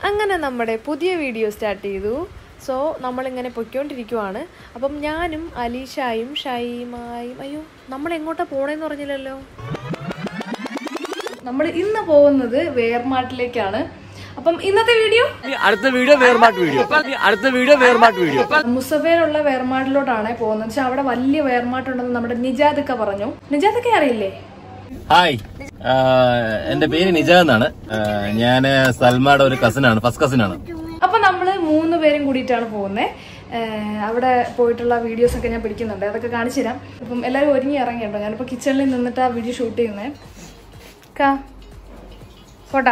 അങ്ങനെ നമ്മുടെ പുതിയ വീഡിയോ സ്റ്റാർട്ട് ചെയ്തു സോ നമ്മളിങ്ങനെ പൊയ്ക്കൊണ്ടിരിക്കുവാണ് അപ്പം ഞാനും അലീഷായും ഷൈമായും അയ്യോ നമ്മൾ എങ്ങോട്ടാ പോണേന്ന് പറഞ്ഞില്ലല്ലോ നമ്മൾ ഇന്ന് പോകുന്നത് വേർമാട്ടിലേക്കാണ് അപ്പം ഇന്നത്തെ വീഡിയോ ഇനി അടുത്ത വീഡിയോ വേർമാട്ട് വീഡിയോ ഇനി അടുത്ത വീഡിയോ വേർമാട്ട് വീഡിയോ മുസഫയിലുള്ള വേർമാട്ടിലോട്ടാണ് പോകുന്നത് വെച്ചാൽ അവിടെ വലിയ വേർമാട്ടുണ്ടെന്ന് നമ്മുടെ നിജാദക്ക പറഞ്ഞു നിജാദക്ക അറിയില്ലേ ഹായ് ആ, എന്റെ പേര് നിജ എന്നാണ് ആ, ഞാന് സൽമായുടെ ഒരു കസിനാണ് ഫസ്റ്റ് കസിനാണ് അപ്പൊ നമ്മള് മൂന്ന് പേരും കൂടിയിട്ടാണ് പോകുന്നത് അവിടെ പോയിട്ടുള്ള വീഡിയോസ് ഒക്കെ ഞാൻ പിടിക്കുന്നുണ്ട് അതൊക്കെ കാണിച്ചു തരാം അപ്പം എല്ലാവരും ഒരുങ്ങി ഇറങ്ങിയുണ്ടോ ഞാനിപ്പോ കിച്ചണിൽ നിന്നിട്ട് ആ വീഡിയോ ഷൂട്ട് ചെയ്യുന്നേ കാ പോട്ടാ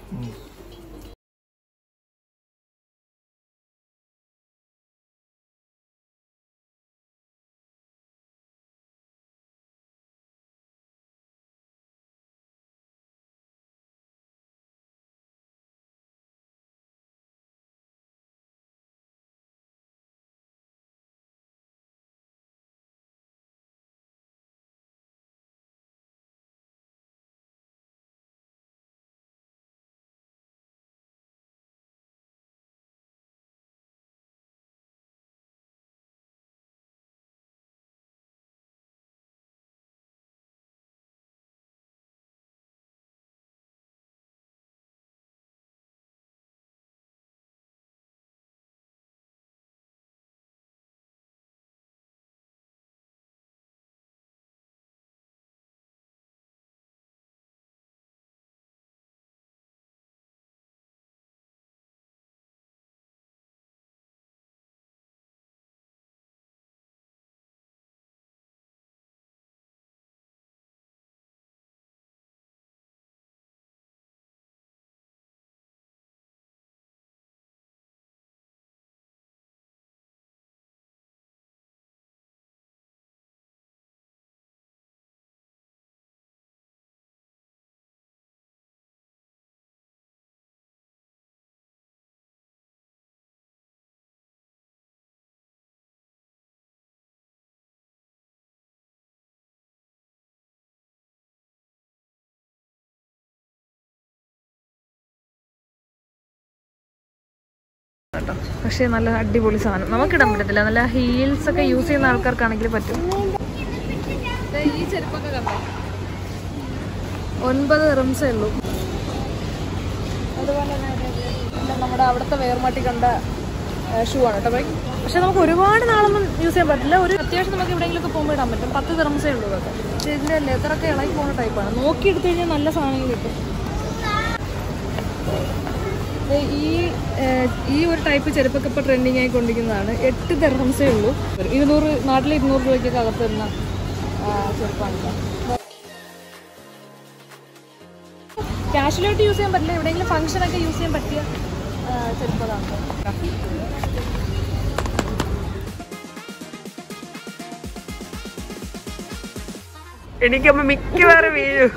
കേട്ടോ പക്ഷേ നല്ല അടിപൊളി സാധനം നമുക്കിടാൻ പറ്റത്തില്ല നല്ല ഹീൽസ് ഒക്കെ യൂസ് ചെയ്യുന്ന ആൾക്കാർക്കാണെങ്കിൽ പറ്റും ദേ ഈ ചെരുപ്പൊക്കെ കണ്ടോ ഒൻപത് റിംസേ ഉള്ളൂ അതുപോലെ തന്നെ ഇത് നമ്മുടെ അവിടുത്തെ വേർമാട്ടി കണ്ട ഷൂ ആണ് കേട്ടോ ബൈ പക്ഷെ നമുക്ക് ഒരുപാട് നാളൊന്നും യൂസ് ചെയ്യാൻ പറ്റില്ല ഒരു അത്യാവശ്യം നമുക്ക് എവിടെയെങ്കിലും ഒക്കെ പോകുമ്പോൾ ഇടാൻ പറ്റും പത്ത് തെറംസേ ഉള്ളൂ ഇതൊക്കെ പക്ഷേ ഇതിന്റെ ലെതറൊക്കെ ഇളകി പോകുന്ന ടൈപ്പാണ് നോക്കി എടുത്തു കഴിഞ്ഞാൽ നല്ല സാധനങ്ങൾ കിട്ടും ദേ ഈ ഏഹ്, ഈ ഒരു ടൈപ്പ് ചെരുപ്പൊക്കെ ഇപ്പോൾ ട്രെൻഡിങ് ആയിക്കൊണ്ടിരിക്കുന്നതാണ് എട്ട് ദർഹംസേ ഉള്ളൂ ഇരുന്നൂറ് നാട്ടിൽ ഇരുന്നൂറ് രൂപയ്ക്കൊക്കെ അകത്ത് വരുന്ന ആ, ചെരുപ്പാണ് ക്യാഷ്വലായിട്ട് യൂസ് ചെയ്യാൻ പറ്റില്ല എവിടെയെങ്കിലും ഫംഗ്ഷൻ ഒക്കെ യൂസ് ചെയ്യാൻ പറ്റിയ ആ, ചെരുപ്പതാണ് എനിക്കമ്മ മിക്കവാറും വീഴും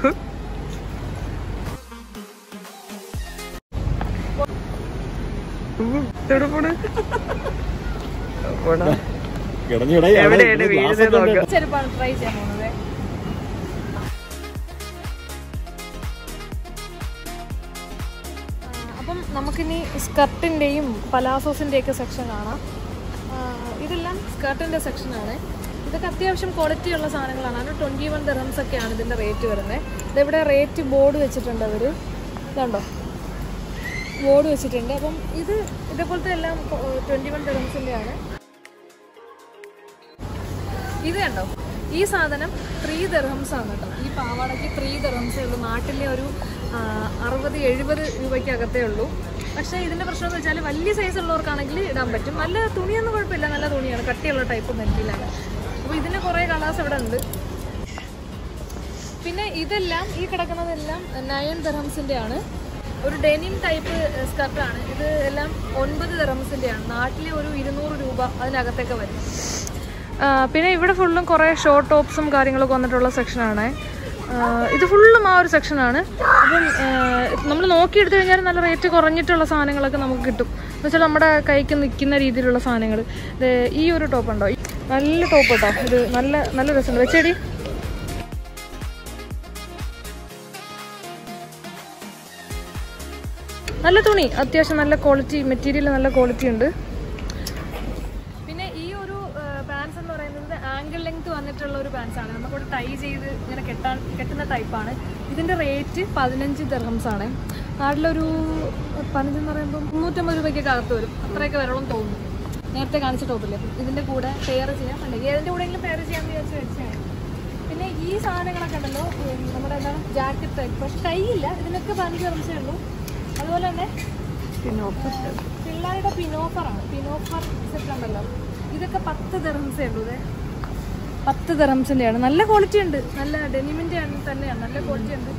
എവിടെയാണ് വീഴുന്നത് നോക്കാം ചെരുപ്പാണ് ട്രൈ ചെയ്യാൻ പോകുന്നത് അപ്പം നമുക്കിനി സ്കർട്ടിൻ്റെയും പലാസോസിൻ്റെ ഒക്കെ സെക്ഷൻ കാണാം ആ, ഇതെല്ലാം സ്കർട്ടിൻ്റെ സെക്ഷനാണ് ഇതൊക്കെ അത്യാവശ്യം ക്വാളിറ്റി ഉള്ള സാധനങ്ങളാണ് അതിന് ട്വൻറ്റി വൺ ദിറംസ് ഒക്കെയാണ് ഇതിൻ്റെ റേറ്റ് വരുന്നത് ഇതിവിടെ റേറ്റ് ബോർഡ് വെച്ചിട്ടുണ്ട് അവർ ഇതുണ്ടോ ബോർഡ് വെച്ചിട്ടുണ്ട് അപ്പം ഇത് ഇതേപോലത്തെ എല്ലാം ട്വൻറ്റി വൺ ദിറംസിൻ്റെ ആണ് ഇത് കണ്ടോ ഈ സാധനം ത്രീ ദർഹംസ് ആണ് കേട്ടോ ഈ പാവാടയ്ക്ക് ത്രീ ദർഹംസേ ഉള്ളൂ നാട്ടിലെ ഒരു ആ, അറുപത് എഴുപത് രൂപയ്ക്ക് അകത്തേ ഉള്ളൂ പക്ഷേ ഇതിന്റെ പ്രശ്നം എന്ന് വെച്ചാൽ വലിയ സൈസ് ഉള്ളവർക്കാണെങ്കിൽ ഇടാൻ പറ്റും നല്ല തുണിയൊന്നും കുഴപ്പമില്ല നല്ല തുണിയാണ് കട്ടിയുള്ള ടൈപ്പ് നെറ്റിലാണ് അപ്പോൾ ഇതിന് കുറേ കളേഴ്സ് ഇവിടെ ഉണ്ട് പിന്നെ ഇതെല്ലാം ഈ കിടക്കുന്നതെല്ലാം നയൻ ദർഹംസിന്റെ ആണ് ഒരു ഡെനിം ടൈപ്പ് സ്കർട്ടാണ് ഇത് എല്ലാം ഒൻപത് ദർഹംസിന്റെ ആണ് നാട്ടിലെ ഒരു ഇരുന്നൂറ് രൂപ അതിനകത്തൊക്കെ വരും ആ, പിന്നെ ഇവിടെ ഫുള്ളും കുറേ ഷോർട്ട് ടോപ്സും കാര്യങ്ങളൊക്കെ വന്നിട്ടുള്ള സെക്ഷനാണ് ഇത് ഫുള്ളും ആ ഒരു സെക്ഷനാണ് അപ്പം നമ്മൾ നോക്കിയെടുത്തു കഴിഞ്ഞാൽ നല്ല റേറ്റ് കുറഞ്ഞിട്ടുള്ള സാധനങ്ങളൊക്കെ നമുക്ക് കിട്ടും എന്ന് വെച്ചാൽ നമ്മുടെ കൈക്ക് നിൽക്കുന്ന രീതിയിലുള്ള സാധനങ്ങൾ ഈ ഒരു ടോപ്പ് ഉണ്ടോ നല്ല ടോപ്പ് കേട്ടോ ഇത് നല്ല നല്ല രസമുണ്ട് വെച്ചേടി നല്ല തുണി അത്യാവശ്യം നല്ല ക്വാളിറ്റി മെറ്റീരിയൽ നല്ല ക്വാളിറ്റി ഉണ്ട് പിന്നെ ഈ ഒരു പാൻസ് എന്ന് പറയുന്നത് ആംഗിൾ ലെങ്ത് വന്നിട്ടുള്ള ഒരു പാൻസ് ആണ് നമുക്കിവിടെ ടൈ ചെയ്ത് ഇങ്ങനെ കെട്ടാൻ കെട്ടുന്ന ടൈപ്പാണ് ഇതിന്റെ റേറ്റ് പതിനഞ്ച് ദർഹംസ് ആണ് നാട്ടിലൊരു പതിനഞ്ച് എന്ന് പറയുമ്പോൾ മുന്നൂറ്റമ്പത് രൂപയ്ക്കൊക്കെ അകത്ത് വരും അത്രയൊക്കെ വരണമെന്ന് തോന്നുന്നു നേരത്തെ കാണിച്ച ടോപ്പില്ലേ ഇതിന്റെ കൂടെ പെയർ ചെയ്യാം അല്ലെങ്കിൽ ഏതിന്റെ കൂടെയെങ്കിലും പെയർ ചെയ്യാൻ വിചാരിച്ച് വെച്ചാണ് പിന്നെ ഈ സാധനങ്ങളൊക്കെ ഉണ്ടല്ലോ ഉം, നമ്മുടെ എന്താണ് ജാക്കറ്റ് ടൈപ്പ് പക്ഷെ ടൈ ഇല്ല ഇതിനൊക്കെ പതിനഞ്ച് ദർഹംസേ ഉള്ളൂ അതുപോലെ തന്നെ പിള്ളേരുടെ പിനോഫറാണ് പിനോഫർ സെറ്റ് ഉണ്ടല്ലോ ഇതൊക്കെ പത്ത് ദർഹംസേ ഉള്ളൂ ഇതേ പത്ത് ദർഹംസിന്റെ ആണ് നല്ല ക്വാളിറ്റി ഉണ്ട് നല്ല ഡെനിമിന്റെ ആണ് തന്നെയാണ് നല്ല ക്വാളിറ്റി ഉണ്ട്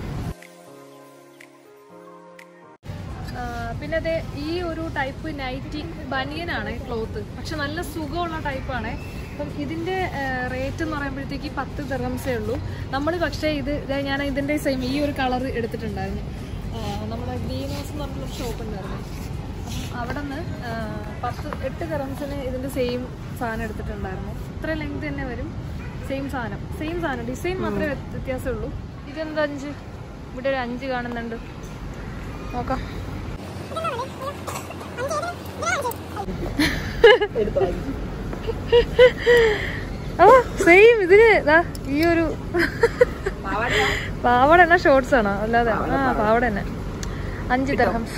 ആ, പിന്നെ അതെ ഈ ഒരു ടൈപ്പ് നൈറ്റി ബനിയനാണ് ക്ലോത്ത് പക്ഷെ നല്ല സുഖമുള്ള ടൈപ്പാണ് അപ്പം ഇതിന്റെ റേറ്റ് എന്ന് പറയുമ്പോഴത്തേക്ക് പത്ത് ദർഹംസേ ഉള്ളൂ നമ്മൾ പക്ഷേ ഇത് ദേ ഞാൻ ഇതിന്റെ സെയിം ഈ ഒരു കളർ എടുത്തിട്ടുണ്ടായിരുന്നു ആ, നമ്മുടെ ഗ്രീൻ ഹൗസ് എന്ന് പറഞ്ഞൊരു ഷോപ്പ് ഉണ്ടായിരുന്നു അപ്പം അവിടെ നിന്ന് പത്ത് എട്ട് ദർഹംസിന് ഇതിന്റെ സെയിം സാധനം എടുത്തിട്ടുണ്ടായിരുന്നു ഇത്ര ലെങ്ത് തന്നെ വരും സെയിം സാധനം സെയിം സാധനം ഡിസൈൻ മാത്രമേ വ്യത്യ- വ്യത്യാസമുള്ളൂ ഇതെന്താ അഞ്ച് ഇവിടെ ഒരു അഞ്ച് കാണുന്നുണ്ട് നോക്കാം ആ സെയിം ഇതിന് ദാ ഈ ഒരു പാവട എന്നാ ഷോർട്സ് ആണോ അല്ലാതെ ആ പാവട തന്നെ അഞ്ച് ദർഹംസ്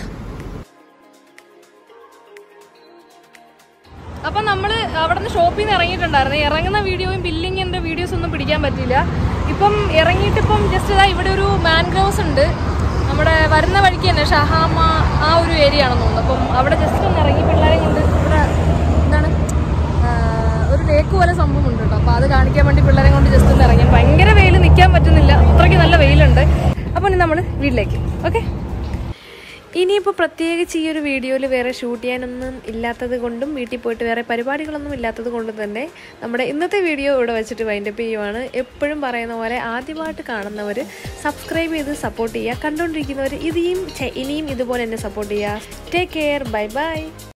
അപ്പൊ നമ്മള് അവിടെ നിന്ന് ഷോപ്പിൽ നിന്ന് ഇറങ്ങിയിട്ടുണ്ടായിരുന്നു ഇറങ്ങുന്ന വീഡിയോയും ബില്ലിങ്ങിന്റെ വീഡിയോസ് ഒന്നും പിടിക്കാൻ പറ്റിയില്ല ഇപ്പം ഇറങ്ങിയിട്ട് ഇപ്പം ജസ്റ്റ് ഇതാ ഇവിടെ ഒരു മാൻഗ്രോവ്സ് ഉണ്ട് നമ്മുടെ വരുന്ന വഴിക്ക് തന്നെ ഷഹാമ ആ ഒരു ഏരിയ ആണെന്ന് തോന്നുന്നു അപ്പം അവിടെ ജസ്റ്റ് ഒന്ന് ഇറങ്ങി പിള്ളേരെ കൊണ്ട് ഇവിടെ എന്താണ് ആ, ഒരു ലേക്ക് പോലെ സംഭവം ഉണ്ട് കേട്ടോ അപ്പോൾ അത് കാണിക്കാൻ വേണ്ടി പിള്ളേരെ കൊണ്ട് ജസ്റ്റ് ഒന്ന് ഇറങ്ങി ഭയങ്കര വെയിൽ നിൽക്കാൻ പറ്റുന്നില്ല അത്രയ്ക്ക് നല്ല വെയിലുണ്ട് അപ്പോൾ ഇനി നമ്മൾ വീട്ടിലേക്ക് ഓക്കെ ഇനിയിപ്പോൾ പ്രത്യേകിച്ച് ഈ ഒരു വീഡിയോയിൽ വേറെ ഷൂട്ട് ചെയ്യാനൊന്നും ഇല്ലാത്തത് കൊണ്ടും വീട്ടിൽ പോയിട്ട് വേറെ പരിപാടികളൊന്നും ഇല്ലാത്തത് കൊണ്ടും തന്നെ നമ്മുടെ ഇന്നത്തെ വീഡിയോ ഇവിടെ വെച്ചിട്ട് വൈൻഡപ്പ് ചെയ്യുവാണ് എപ്പോഴും പറയുന്ന പോലെ ആദ്യമായിട്ട് കാണുന്നവർ സബ്സ്ക്രൈബ് ചെയ്ത് സപ്പോർട്ട് ചെയ്യുക കണ്ടുകൊണ്ടിരിക്കുന്നവർ ഇനിയും ചെ- ഇനിയും ഇതുപോലെ എന്നെ സപ്പോർട്ട് ചെയ്യുക ടേക്ക് കെയർ ബൈ ബൈ